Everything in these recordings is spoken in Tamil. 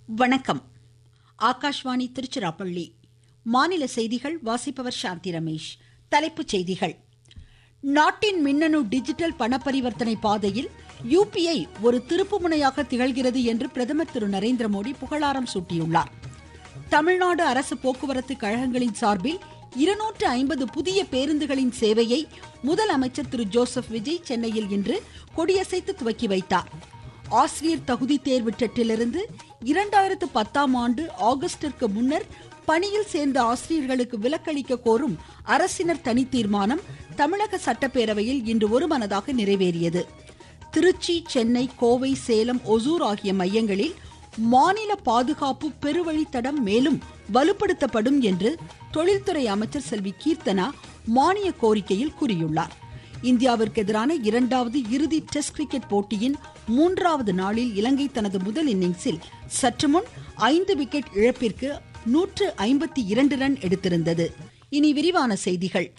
வணக்கம் ஆகாஷ்வாணி திருச்சிராப்பள்ளி மாநில செய்திகள் வாசிப்பவர் சாந்தி ரமேஷ் தலைப்புச் செய்திகள் நாட்டின் மின்னணு டிஜிட்டல் பண பரிவர்த்தனை பாதையில் யுபிஐ ஒரு திருப்புமுனையாக திகழ்கிறது என்று பிரதமர் திரு நரேந்திர மோடி புகழாரம் சூட்டியுள்ளார் தமிழ்நாடு அரசு போக்குவரத்து கழகங்களின் சார்பில் இருநூற்று ஐம்பது புதிய பேருந்துகளின் சேவையை முதலமைச்சர் திரு ஜோசப் விஜய் சென்னையில் இன்று கொடியசைத்து துவக்கி வைத்தார் ஆசிரியர் தகுதி தேர்வு டெட்டிலிருந்து இரண்டாயிரத்து பத்தாம் ஆண்டு ஆகஸ்டிற்கு முன்னர் பணியில் சேர்ந்த ஆசிரியர்களுக்கு விலக்களிக்க கோரும் அரசினர் தனி தீர்மானம் தமிழக சட்டப்பேரவையில் இன்று ஒருமனதாக நிறைவேறியது திருச்சி சென்னை கோவை சேலம் ஒசூர் ஆகிய மையங்களில் மாநில பாதுகாப்பு பெருவழித்தடம் மேலும் வலுப்படுத்தப்படும் என்று தொழில்துறை அமைச்சர் செல்வி கீர்த்தனா மானிய கோரிக்கையில் கூறியுள்ளார் இந்தியாவிற்கு எதிரான இரண்டாவது இறுதி டெஸ்ட் கிரிக்கெட் போட்டியின் மூன்றாவது நாளில் இலங்கை தனது முதல் இன்னிங்ஸில் சற்று முன் ஐந்து விக்கெட் இழப்பிற்கு நூற்று ஐம்பத்தி இரண்டு ரன் எடுத்திருந்தது இனி விரிவான செய்திகள்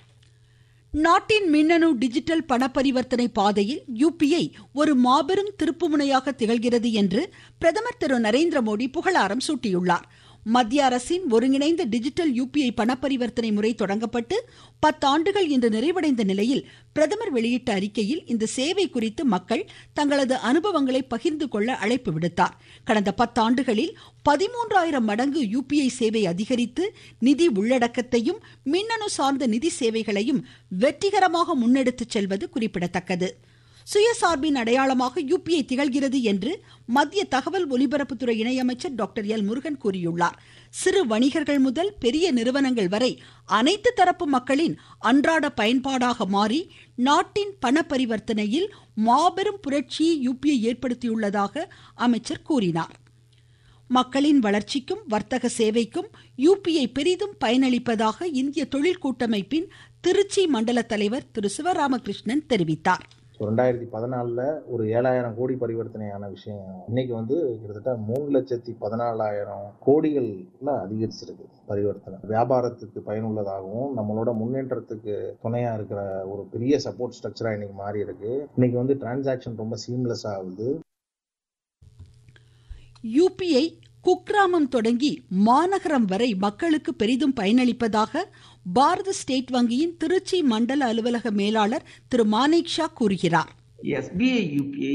நாட்டின் மின்னணு டிஜிட்டல் பண பரிவர்த்தனை பாதையில் யுபிஐ ஒரு மாபெரும் திருப்புமுனையாக திகழ்கிறது என்று பிரதமர் திரு நரேந்திர மோடி புகழாரம் சூட்டியுள்ளார் மத்திய அரசின் ஒருங்கிணைந்த டிஜிட்டல் யுபிஐ பண பரிவர்த்தனை முறை தொடங்கப்பட்டு பத்தாண்டுகள் இன்று நிறைவடைந்த நிலையில் பிரதமர் வெளியிட்ட அறிக்கையில் இந்த சேவை குறித்து மக்கள் தங்களது அனுபவங்களை பகிர்ந்து கொள்ள அழைப்பு விடுத்தார் கடந்த பத்தாண்டுகளில் பதிமூன்றாயிரம் மடங்கு யுபிஐ சேவை அதிகரித்து நிதி உள்ளடக்கத்தையும் மின்னணு சார்ந்த நிதி சேவைகளையும் வெற்றிகரமாக முன்னெடுத்துச் செல்வது குறிப்பிடத்தக்கது சுயசார்பின் அடையாளமாக யுபிஐ திகழ்கிறது என்று மத்திய தகவல் ஒலிபரப்புத்துறை இணையமைச்சர் டாக்டர் எல் முருகன் கூறியுள்ளார் சிறு வணிகர்கள் முதல் பெரிய நிறுவனங்கள் வரை அனைத்து தரப்பு மக்களின் அன்றாட பயன்பாடாக மாறி நாட்டின் பண பரிவர்த்தனையில் மாபெரும் புரட்சியை யுபிஐ ஏற்படுத்தியுள்ளதாக அமைச்சர் கூறினார் மக்களின் வளர்ச்சிக்கும் வர்த்தக சேவைக்கும் யுபிஐ பெரிதும் பயனளிப்பதாக இந்திய தொழில் கூட்டமைப்பின் திருச்சி மண்டல தலைவர் திரு சிவராமகிருஷ்ணன் தெரிவித்தார் ரெண்டாயிரத்தி பதினாலில் ஒரு ஏழாயிரம் கோடி பரிவர்த்தனையான விஷயம் இன்னைக்கு வந்து கிட்டத்தட்ட மூணு லட்சத்தி பதினாலாயிரம் கோடிகள்ல அதிகரிச்சிருக்கு பரிவர்த்தனை வியாபாரத்துக்கு பயனுள்ளதாகவும் நம்மளோட முன்னேற்றத்துக்கு துணையா இருக்கிற ஒரு பெரிய சப்போர்ட் ஸ்ட்ரக்சரா இன்னைக்கு மாறி இருக்கு இன்னைக்கு வந்து டிரான்சாக்ஷன் ரொம்ப சீம்லெஸ் ஆகுது யுபிஐ குக்கிராமம் தொடங்கி மாநகரம் வரை மக்களுக்கு பெரிதும் பயனளிப்பதாக பாரத ஸ்டேட் வங்கியின் திருச்சி மண்டல அலுவலக மேலாளர் திரு மானேக் ஷா கூறுகிறார் எஸ்பிஐ யூபிஐ